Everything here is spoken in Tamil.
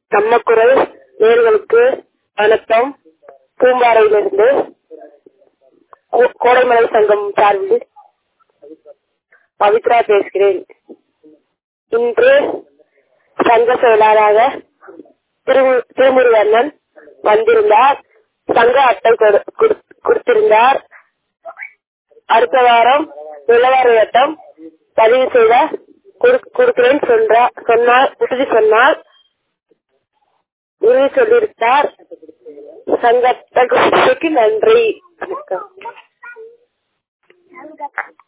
நம்ம குரல் நேர்களுக்கு வணக்கம் பூம்பாறையிலிருந்து கோ- கோடைமலை சங்கம் சார்பில் பவித்ரா பேசுகிறேன் இன்று சங்க செயலாளராக திரு- திருமுருகண்ணன் வந்திருந்தார் சங்க அட்டை கொடு- கொடு- கொடுத்திருந்தார் அடுத்த வாரம் நிலவர வட்டம் பதிவு செய்த கொடு- கொடுக்கிறேன் சொல்றா சொன்னார் உறுதி சொன்னால் உறுதி சொல்லியிருந்தார் சங்க அட்டை கொடுத்ததுக்கு நன்றி வணக்கம்